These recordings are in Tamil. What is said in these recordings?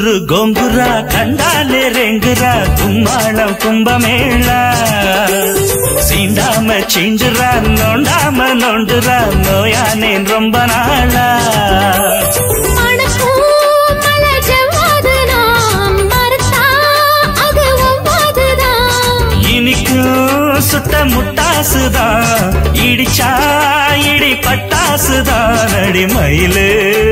గుంటూరు గొంగుర కండాలే రెంగుర కుమ్మాళం కుంభమేళ சீண்டாம சிஞ்சுரா நோண்டாம நோண்டுரா நோயானேன் ரொம்ப நாளா மணக்கும் மலை ஜவ்வாது நாம் மறுத்தா அது ஒவ்வாதுதான். இனிக்கும் சுட்ட முட்டாசுதான் இடிச்சா இடி பட்டாசுதான் அடி மயிலு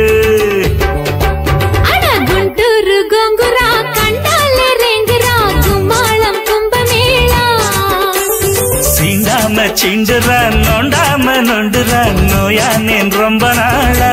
அட குண்டூரு கோங்குரா கண்டாலே ரெங்குரா கும்மாளம் கும்பமேளா சீண்டாம சிஞ்சுரா நோண்டாம நோண்டுரா நோயானேன் ரொம்ப நாளா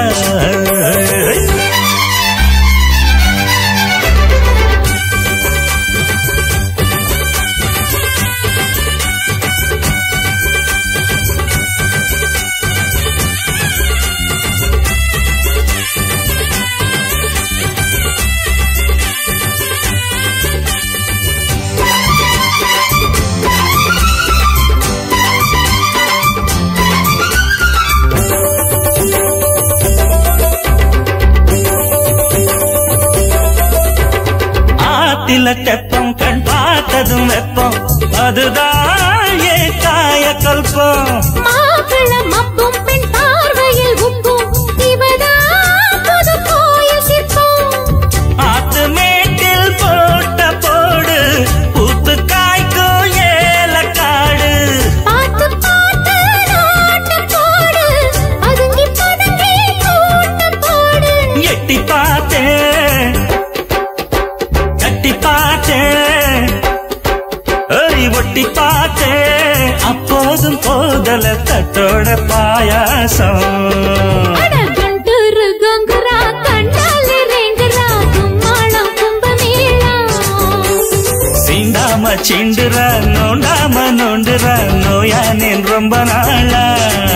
ஆத்தில தெப்பம் கண் பார்த்ததும் வெப்பம் அதுதான் ஏ காய கல்பம் மாப்பிள மப்பும் பெண் பார்வையில் உப்பும் இவதான் புது கோயில் சிற்பம் ஆத்து மேட்டில் போட்ட போடு பூத்து காய்க்கும் ஏலக்காடு பார்த்து பார்த்து நாட்டு போடு அதுங்கி பதுங்கி கூட்டம் போடு எட்டி பார்த்தேன் கட்டி பார்த்தேன் ஏய் ஒட்டி பார்த்தேன் அப்போதும் போதல தட்டோட பாயாசம் அட குண்டூரு கோங்குரா கண்டாலே ரெங்குரா கும்மாளம் கும்பமேளா சீண்டாம சிண்டுற நோண்டாம நோண்டுற நோயானேன் ரொம்ப நாளா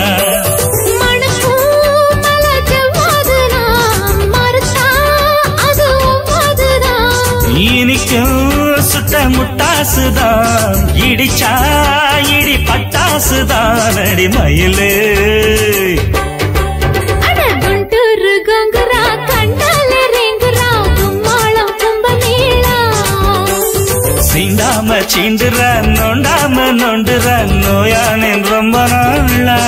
மணக்கும் மலை ஜவ்வாது நாம் மறுத்தா அது ஒவ்வாதுதான். இனிக்கும் சுட்ட முட்டாசுதான் இடிச்சா இடி பட்டாசுதான் அடி மயிலு அட குண்டூரு கோங்குரா கண்டாலே ரெங்குரா கும்மாளம் கும்பமேளா சீண்டாம சிண்டுற நோண்டாம நோண்டுற நோயானேன் ரொம்ப நாளா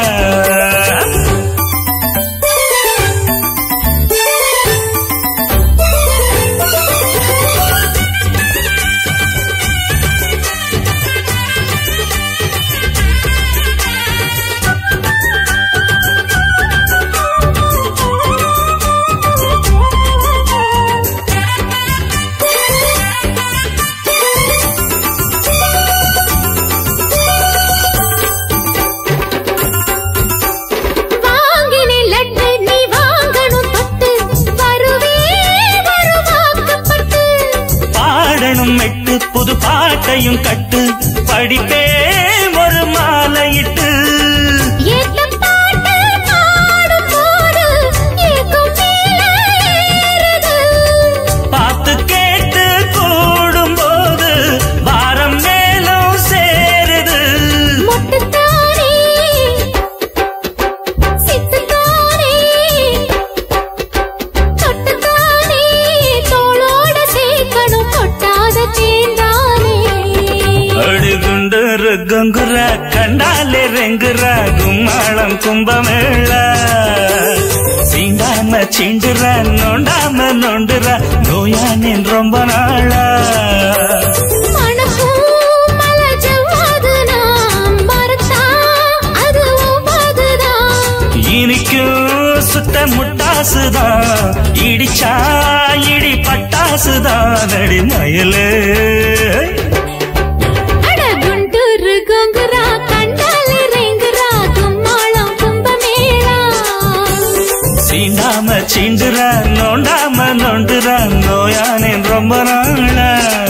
வாங்கினே லட்டு நீ வாங்கணும் தொட்டு வருவே வருவாக்கப்பட்டு பாடணும் மெட்டு புது பாட்டையும் கட்டு படிப்பே ஒரு மாலையிட்டு ஏத்த பாட்டு பாடும் போது ஏக்கம் மேலே ஏறுது பார்த்து கேட்டு கூடும்போது வாரம் மேலும் சேருது மொட்டுத்தானே சித்துத்தானே தொட்டுத்தானே தோளோட சேர்க்கணும் கொட்டாத தேந்தானே அடுகுண்டு ருக்குங்குற கண்டாலே ரெங்குற கும்மாளம் கும்பமேள சீண்டாம சிண்டுற நோண்டாம நோண்டுற நோயானேன் ரொம்ப நாளா மணக்கும் மலை ஜவ்வாது நாம் மறுத்தா அது ஒவ்வாதுதான். இனிக்கும் சுத்த முட்டாசுதான் இடிச்சா இடி பட்டாசுதான் அடி மயிலு அட குண்டூரு கோங்குரா கண்டாலே ரெங்குரா கும்மாளம் கும்பமேளா சீண்டாம சிண்டுற நோண்டாம நோண்டுற நோயானேன் ரொம்ப நாளா